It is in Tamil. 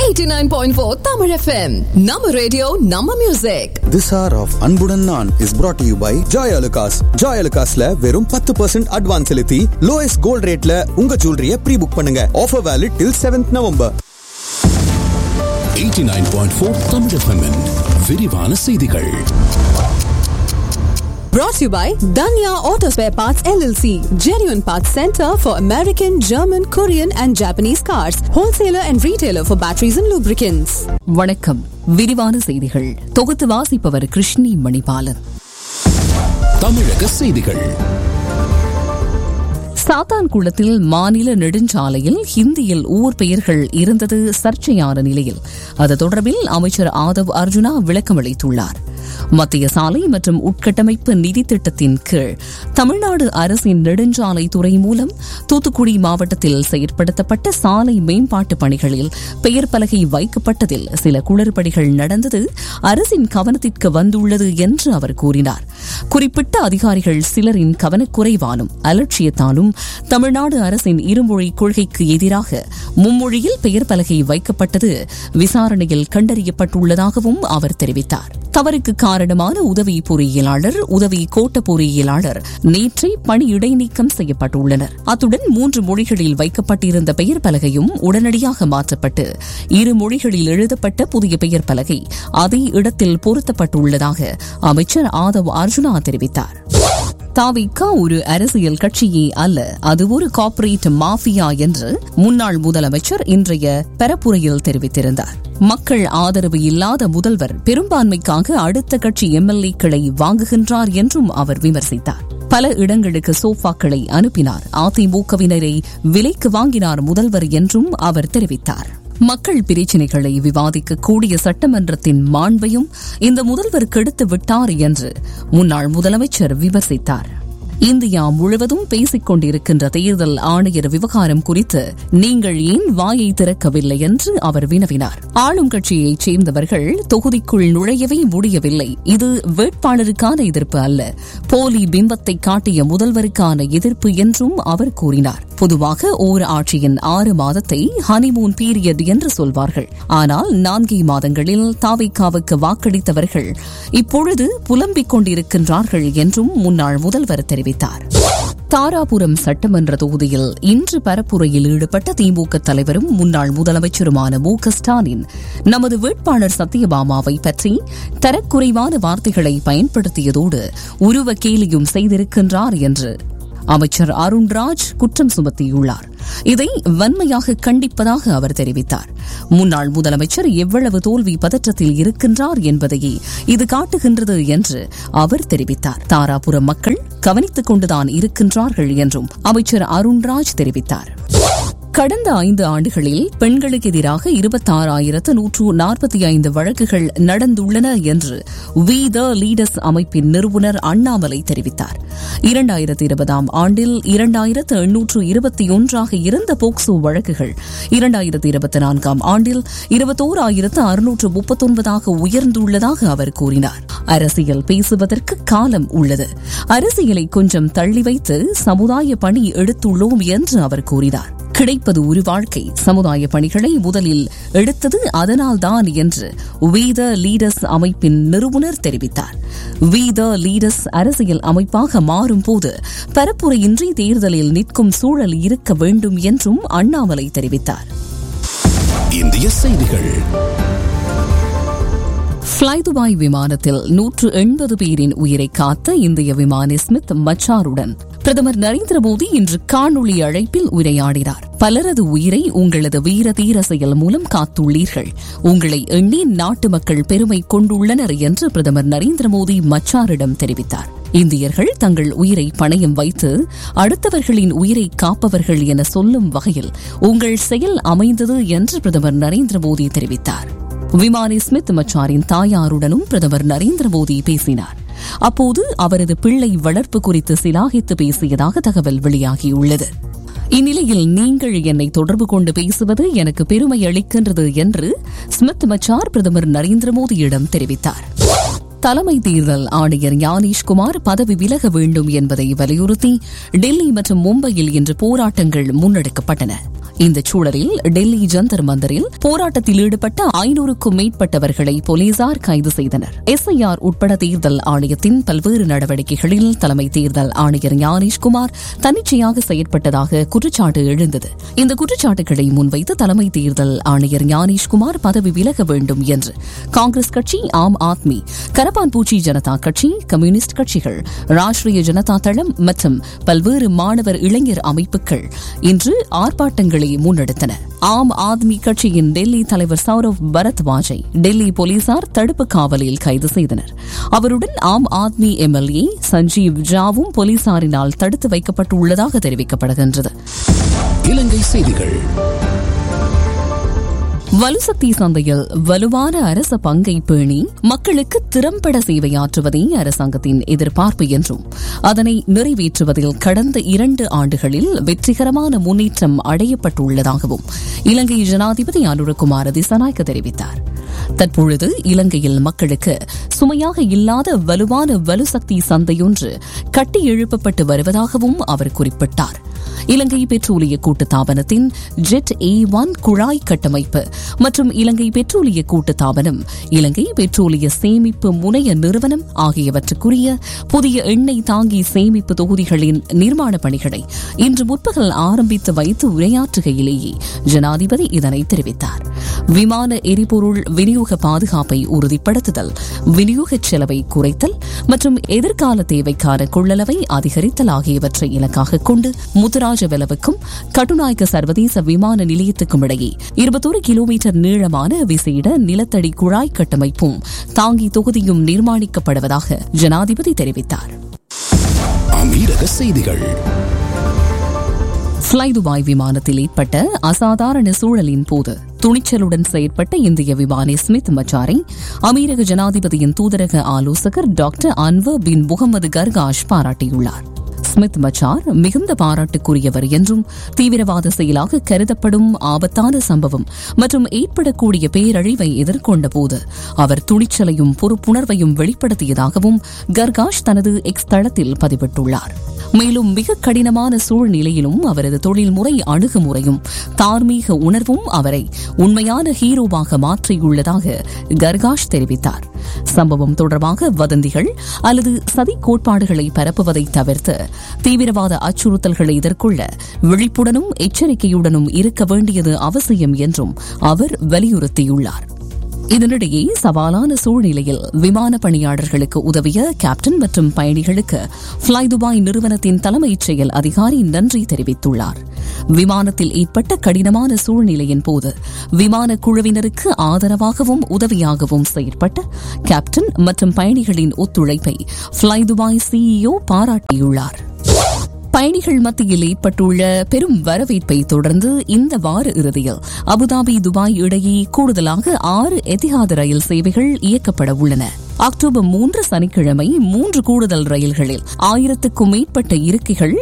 89.4 Tamil FM. Nama radio, Nama music. This hour of அன்புடன் நான் is brought to you by Joy Alucas. Joy Alucasல வெறும் பத்து பர்சன்ட் அட்வான்ஸ் செலுத்தி லோயஸ்ட் கோல்ட் ரேட்ல உங்க ஜுவல்லரிய ப்ரீ புக் பண்ணுங்க offer valid till seventh November 89.4 Tamil FM-இன் விரிவான செய்திகள் Brought to you by Danya Auto Spare Parts LLC. Genuine Parts Center for American, German, Korean and Japanese cars. Wholesaler and retailer for batteries and lubricants. வணக்கம் விரிவான செய்திகள் தொகுத்து வாசிப்பவர் கிருஷ்ணி மணிபாலன் தமிழக செய்திகள் சாத்தான்குளத்தில் மாநில நெடுஞ்சாலையில் ஹிந்தியில் ஊர் பெயர்கள் இருந்தது சர்ச்சையான நிலையில் அது தொடர்பில் அமைச்சர் ஆதவ் அர்ஜுனா விளக்கமளித்துள்ளார் மத்திய சாலை மற்றும் உட்கட்டமைப்பு நிதி திட்டத்தின் கீழ் தமிழ்நாடு அரசின் நெடுஞ்சாலை துறை மூலம் தூத்துக்குடி மாவட்டத்தில் செயற்படுத்தப்பட்ட சாலை மேம்பாட்டு பணிகளில் பெயர் பலகை வைக்கப்பட்டதில் சில குளறுபடிகள் நடந்தது அரசின் கவனத்திற்கு வந்துள்ளது என்று அவர் கூறினார் குறிப்பிட்ட அதிகாரிகள் சிலரின் கவனக்குறைவாலும் அலட்சியத்தாலும் தமிழ்நாடு அரசின் இருமொழி கொள்கைக்கு எதிராக மும்மொழியில் பெயர் பலகை வைக்கப்பட்டது விசாரணையில் கண்டறியப்பட்டுள்ளதாகவும் அவர் தெரிவித்தார் தவறுக்கு காரணமான உதவி பொறியியலாளர் உதவி கோட்ட பொறியியலாளர் நேற்றே பணி இடைநீக்கம் செய்யப்பட்டுள்ளனர் அத்துடன் மூன்று மொழிகளில் வைக்கப்பட்டிருந்த பெயர் பலகையும் உடனடியாக மாற்றப்பட்டு இரு மொழிகளில் எழுதப்பட்ட புதிய பெயர் பலகை அதே இடத்தில் பொருத்தப்பட்டுள்ளதாக அமைச்சர் ஆதவ் அர்ஜுனா தெரிவித்தார் தாவிக்கா ஒரு அரசியல் கட்சியே அல்ல அது ஒரு கார்ப்பரேட் மாஃபியா என்று முன்னாள் முதலமைச்சர் இன்றைய பரப்புரையில் தெரிவித்திருந்தார் மக்கள் ஆதரவு இல்லாத முதல்வர் பெரும்பான்மைக்காக அடுத்த கட்சி எம்எல்ஏக்களை வாங்குகின்றார் என்றும் அவர் விமர்சித்தார் பல இடங்களுக்கு சோஃபாக்களை அனுப்பினார் அதிமுகவினரை விலைக்கு வாங்கினார் முதல்வர் என்றும் அவர் தெரிவித்தார் மக்கள் பிரச்சினைகளை விவாதிக்க கூடிய சட்டமன்றத்தின் மாண்பையும் இந்த முதல்வர் கெடுத்து விட்டார் என்று முன்னாள் முதலமைச்சர் விமர்சித்தார் இந்தியா முழுவதும் பேசிக் கொண்டிருக்கின்ற தேர்தல் ஆணையர் விவகாரம் குறித்து நீங்கள் ஏன் வாயை திறக்கவில்லை என்று அவர் வினவினார் ஆளும் கட்சியைச் சேர்ந்தவர்கள் தொகுதிக்குள் நுழையவே முடியவில்லை இது வேட்பாளருக்கான எதிர்ப்பு அல்ல போலி பிம்பத்தை காட்டிய முதல்வருக்கான எதிர்ப்பு என்றும் அவர் கூறினார் பொதுவாக ஓர் ஆட்சியின் ஆறு மாதத்தை ஹனிமூன் பீரியட் என்று சொல்வார்கள் ஆனால் நான்கே மாதங்களில் தாவைக்காவுக்கு வாக்களித்தவர்கள் இப்பொழுது புலம்பிக் கொண்டிருக்கின்றார்கள் என்றும் முன்னாள் முதல்வர் தெரிவித்தார் தாராபுரம் சட்டமன்ற தொகுதியில் இன்று பரப்புரையில் ஈடுபட்ட திமுக தலைவரும் முன்னாள் முதலமைச்சருமான மு க ஸ்டாலின் நமது வேட்பாளர் சத்யபாமாவை பற்றி தரக்குறைவான வார்த்தைகளை பயன்படுத்தியதோடு உருவ கேலியும் செய்திருக்கின்றார் என்று அமைச்சர் அருண்ராஜ் குற்றம் சுமத்தியுள்ளார் இதை வன்மையாக கண்டிப்பதாக அவர் தெரிவித்தார் முன்னாள் முதலமைச்சர் எவ்வளவு தோல்வி பதற்றத்தில் இருக்கின்றார் என்பதையே இது காட்டுகின்றது என்று அவர் தெரிவித்தார் தாராபுரம் மக்கள் கவனித்துக் கொண்டுதான் இருக்கின்றார்கள் என்றும் அமைச்சர் அருண்ராஜ் தெரிவித்தார் கடந்த ஐந்து ஆண்டுகளில் பெண்களுக்கு எதிராக இருபத்தாறாயிரத்து நூற்று நாற்பத்தி ஐந்து வழக்குகள் நடந்துள்ளன என்று வி த லீடர்ஸ் அமைப்பின் நிறுவனர் அண்ணாமலை தெரிவித்தார் இரண்டாயிரத்து இருபதாம் ஆண்டில் இரண்டாயிரத்து எண்ணூற்று இருபத்தி ஒன்றாக இருந்த போக்சோ வழக்குகள் இரண்டாயிரத்து இருபத்தி நான்காம் ஆண்டில் இருபத்தோராயிரத்து அறுநூற்று முப்பத்தொன்பதாக உயர்ந்துள்ளதாக அவர் கூறினார் அரசியல் பேசுவதற்கு காலம் உள்ளது அரசியலை கொஞ்சம் தள்ளி வைத்து சமுதாய பணி எடுத்துள்ளோம் என்று அவர் கூறினார் கிடைப்பது ஒரு வாழ்க்கை சமுதாய பணிகளை முதலில் எடுத்தது அதனால்தான் என்று வீத லீடர்ஸ் அமைப்பின் நிறுவனர் தெரிவித்தார் வீத லீடர்ஸ் அரசியல் அமைப்பாக மாறும் போது பரப்புரையின்றி தேர்தலில் நிற்கும் சூழல் இருக்க வேண்டும் என்றும் அண்ணாமலை தெரிவித்தார் இந்திய செய்திகள் ஃப்ளை துபாய் விமானத்தில் நூற்று எண்பது பேரின் உயிரை காத்த இந்திய விமானி ஸ்மித் மச்சாருடன் பிரதமர் நரேந்திர மோடி இன்று காணொளி அழைப்பில் உரையாடினார் பலரது உயிரை உங்களது வீர தீர செயல் மூலம் காத்துள்ளீர்கள் உங்களை எண்ணி நாட்டு மக்கள் பெருமை கொண்டுள்ளனர் என்று பிரதமர் நரேந்திர மோடி மச்சாரிடம் தெரிவித்தார் இந்தியர்கள் தங்கள் உயிரை பணயம் வைத்து அடுத்தவர்களின் உயிரை காப்பவர்கள் என சொல்லும் வகையில் உங்கள் செயல் அமைந்தது என்று பிரதமர் நரேந்திர மோடி தெரிவித்தார் விமானி ஸ்மித் மச்சாரின் தாயாருடனும் பிரதமர் நரேந்திர மோடி பேசினார் அப்போது அவரது பிள்ளை வளர்ப்பு குறித்து சிலாகித்து பேசியதாக தகவல் வெளியாகியுள்ளது இந்நிலையில் நீங்கள் என்னை தொடர்பு கொண்டு பேசுவது எனக்கு பெருமை அளிக்கின்றது என்று ஸ்மித் மச்சார் பிரதமர் நரேந்திர மோடியிடம் தெரிவித்தார் தலைமை தேர்தல் ஆணையர் ஞானேஷ்குமார் பதவி விலக வேண்டும் என்பதை வலியுறுத்தி டெல்லி மற்றும் மும்பையில் இன்று போராட்டங்கள் முன்னெடுக்கப்பட்டன இந்த சூழலில் டெல்லி ஜந்தர் மந்தரில் போராட்டத்தில் ஈடுபட்ட ஐநூறுக்கும் மேற்பட்டவர்களை போலீசார் கைது செய்தனர் எஸ்ஐஆர் உட்பட தேர்தல் ஆணையத்தின் பல்வேறு நடவடிக்கைகளில் தலைமை தேர்தல் ஆணையர் ஞானேஷ்குமார் தன்னிச்சையாக செயற்பட்டதாக குற்றச்சாட்டு எழுந்தது இந்த குற்றச்சாட்டுகளை முன்வைத்து தலைமை தேர்தல் ஆணையர் ஞானேஷ்குமார் பதவி விலக வேண்டும் என்று காங்கிரஸ் கட்சி ஆம் ஆத்மி கரப்பான் பூச்சி ஜனதா கட்சி கம்யூனிஸ்ட் கட்சிகள் ராஷ்டிரிய ஜனதா தளம் மற்றும் பல்வேறு மாணவர் இளைஞர் அமைப்புகள் இன்று ஆர்ப்பாட்டங்களை முன்னெடுத்தன ஆம் ஆத்மி கட்சியின் டெல்லி தலைவர் சௌரவ் பரத்வாஜை டெல்லி போலீசார் தடுப்பு காவலில் கைது செய்தனர் அவருடன் ஆம் ஆத்மி எம்எல்ஏ சஞ்சீவ் ஜாவும் போலீசாரினால் தடுத்து வைக்கப்பட்டுள்ளதாக தெரிவிக்கப்படுகின்றது இலங்கை செய்திகள் வலுசக்தி சந்தையில் வலுவான அரச பங்கை பேணி மக்களுக்கு திறம்பட சேவையாற்றுவதே அரசாங்கத்தின் எதிர்பார்ப்பு என்றும் அதனை நிறைவேற்றுவதில் கடந்த இரண்டு ஆண்டுகளில் வெற்றிகரமான முன்னேற்றம் அடையப்பட்டுள்ளதாகவும் இலங்கை ஜனாதிபதி அனுரகுமார திசநாயக்க தெரிவித்தார் தற்பொழுது இலங்கையில் மக்களுக்கு சுமையாக இல்லாத வலுவான வலுசக்தி சந்தையொன்று கட்டி எழுப்பப்பட்டு வருவதாகவும் அவர் குறிப்பிட்டார் இலங்கை பெட்ரோலிய கூட்டுத்தாபனத்தின் ஜெட் ஏ ஒன் குழாய் கட்டமைப்பு மற்றும் இலங்கை பெட்ரோலிய கூட்டுத்தாபனம் இலங்கை பெட்ரோலிய சேமிப்பு முனைய நிறுவனம் ஆகியவற்றுக்குரிய புதிய எண்ணெய் தாங்கி சேமிப்பு தொகுதிகளின் நிர்மாண பணிகளை இன்று முற்பகல் ஆரம்பித்து வைத்து உரையாற்றுகையிலேயே ஜனாதிபதி இதனை தெரிவித்தார் விமான எரிபொருள் விநியோக பாதுகாப்பை உறுதிப்படுத்துதல் விநியோக செலவை குறைத்தல் மற்றும் எதிர்கால தேவைக்கான கொள்ளளவை அதிகரித்தல் ஆகியவற்றை இலக்காக கொண்டு முத்துராஜவெலவுக்கும் கட்டுநாயக்க சர்வதேச விமான நிலையத்துக்கும் இடையே இருபத்தொரு கிலோமீட்டர் நீளமான விசேட நிலத்தடி குழாய் கட்டமைப்பும் தாங்கி தொகுதியும் நிர்மாணிக்கப்படுவதாக ஜனாதிபதி தெரிவித்தார் அமீரக செய்திகள் ஃப்ளை துபாய் விமானத்தில் ஏற்பட்ட அசாதாரண சூழலின் போது துணிச்சலுடன் செயற்பட்ட இந்திய விமானி ஸ்மித் மச்சாரை அமீரக ஜனாதிபதியின் தூதரக ஆலோசகர் doctor Anwar bin Mohammed Gargash பாராட்டியுள்ளார் ஸ்மித் மச்சார் மிகுந்த பாராட்டுக்குரியவர் என்றும் தீவிரவாத செயலாக கருதப்படும் ஆபத்தான சம்பவம் மற்றும் ஏற்படக்கூடிய பேரழிவை எதிர்கொண்ட போது அவர் துணிச்சலையும் பொறுப்புணர்வையும் வெளிப்படுத்தியதாகவும் கர்காஷ் தனது எக்ஸ் தளத்தில் பதிவிட்டுள்ளார் மேலும் மிக கடினமான சூழ்நிலையிலும் அவரது தொழில்முறை அணுகுமுறையும் தார்மீக உணர்வும் அவரை உண்மையான ஹீரோவாக மாற்றியுள்ளதாக கர்காஷ் தெரிவித்தார் சம்பவம் தொடர்பாக வதந்திகள் அல்லது சதி கோட்பாடுகளை பரப்புவதை தவிர்த்து தீவிரவாத அச்சுறுத்தல்களை எதிர்கொள்ள விழிப்புடனும் எச்சரிக்கையுடனும் இருக்க வேண்டியது அவசியம் என்றும் அவர் வலியுறுத்தியுள்ளார் இதனிடையே சவாலான சூழ்நிலையில் விமான பணியாளர்களுக்கு உதவிய கேப்டன் மற்றும் பயணிகளுக்கு ஃப்ளை துபாய் நிறுவனத்தின் தலைமைச் செயல் அதிகாரி நன்றி தெரிவித்துள்ளார் விமானத்தில் ஏற்பட்ட கடினமான சூழ்நிலையின் போது விமான குழுவினருக்கு ஆதரவாகவும் உதவியாகவும் செயற்பட்ட கேப்டன் மற்றும் பயணிகளின் ஒத்துழைப்பை ஃப்ளை துபாய் சிஇஓ பாராட்டியுள்ளார் பயணிகள் மத்தியில் ஏற்பட்டுள்ள பெரும் வரவேற்பை தொடர்ந்து இந்த வார இறுதியில் அபுதாபி துபாய் இடையே கூடுதலாக ஆறு எதிகாத ரயில் சேவைகள் இயக்கப்பட உள்ளன அக்டோபர் மூன்று சனிக்கிழமை மூன்று கூடுதல் ரயில்களில் ஆயிரத்துக்கும் மேற்பட்ட இருக்கைகள்